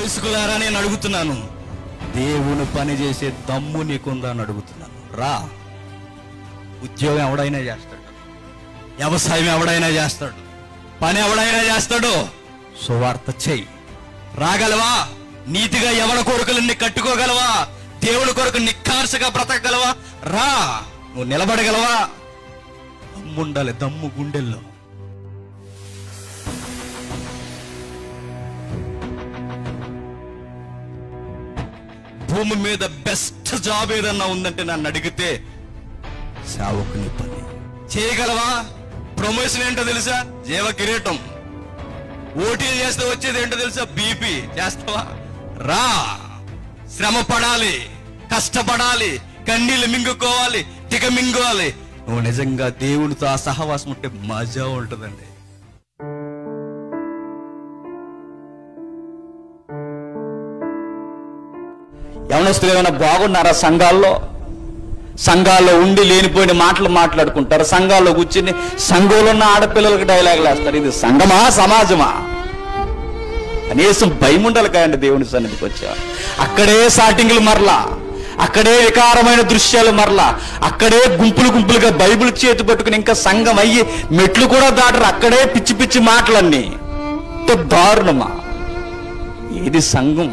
వయస్కులారా నేను అడుగుతున్నాను దేవుని పని చేసే దమ్ము నీకుందా అని అడుగుతున్నాను రా ఉద్యోగం ఎవడైనా చేస్తాడు వ్యవసాయం ఎవడైనా చేస్తాడు పని ఎవడైనా చేస్తాడు సువార్త చెయ్యి రాగలవా నీతిగా ఎవడ కోరికలన్నీ కట్టుకోగలవా దేవుని కొరకు నిక్కార్సగా బ్రతకగలవా రా నువ్వు నిలబడగలవా దమ్ము ఉండాలి దమ్ము గుండెల్లో భూమి మీద బెస్ట్ జాబ్ ఏదన్నా ఉందంటే నన్ను అడిగితే సేవకుని పని చేయగలవా ప్రమోషన్ ఏంటో తెలుసా జీవ కిరీటం ఓటీ చేస్తే వచ్చేది ఏంటో తెలుసా బీపీ చేస్తావా రా శ్రమ పడాలి కష్టపడాలి కన్నీళ్ళు మింగుకోవాలి తిక మింగుకోవాలి నువ్వు నిజంగా దేవునితో ఆ సహవాసం ఉంటే మజా ఉంటుందండి యవనస్తులు ఏమైనా బాగున్నారా సంఘాల్లో సంఘాల్లో ఉండి లేనిపోయిన మాటలు మాట్లాడుకుంటారు సంఘాల్లో కూర్చుని సంఘంలో ఉన్న ఆడపిల్లలకు డైలాగులు వేస్తారు ఇది సంఘమా సమాజమా కనీసం భయం ఉండాలి కదండి దేవుని సన్నిధికి వచ్చా అక్కడే సాటింగ్లు మరలా అక్కడే వికారమైన దృశ్యాలు మరలా అక్కడే గుంపులు గుంపులుగా బైబిల్ చేతి పట్టుకుని ఇంకా సంఘం అయ్యి మెట్లు కూడా దాటరు అక్కడే పిచ్చి పిచ్చి మాటలన్నీ ఇంత దారుణమా ఇది సంఘం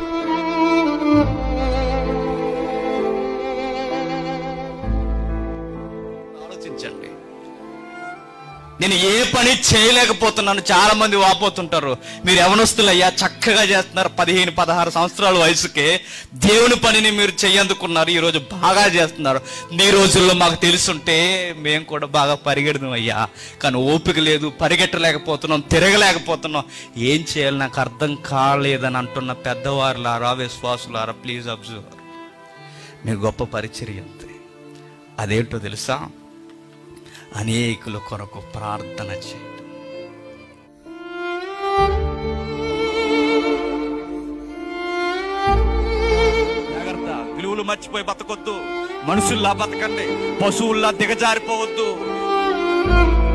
ఆలోచించండి నేను ఏ పని చేయలేకపోతున్నాను చాలా మంది వాపోతుంటారు మీరు యవనస్తులయ్యా చక్కగా చేస్తున్నారు పదిహేను పదహారు సంవత్సరాల వయసుకే దేవుని పనిని మీరు చెయ్యందుకున్నారు ఈ రోజు బాగా చేస్తున్నారు మీ రోజుల్లో మాకు తెలుసుంటే మేము కూడా బాగా పరిగెడదాం అయ్యా కానీ ఓపిక లేదు పరిగెట్టలేకపోతున్నాం తిరగలేకపోతున్నాం ఏం చేయాలి నాకు అర్థం కాలేదని అంటున్న పెద్దవారులారా విశ్వాసులారా ప్లీజ్ అబ్జర్వ్ మీ గొప్ప పరిచర్య అంతే అదేంటో తెలుసా అనేకుల కొరకు ప్రార్థన చేయడం జాగ్రత్త విలువలు మర్చిపోయి బతకొద్దు మనుషుల్లా బతకండి పశువుల్లా దిగజారిపోవద్దు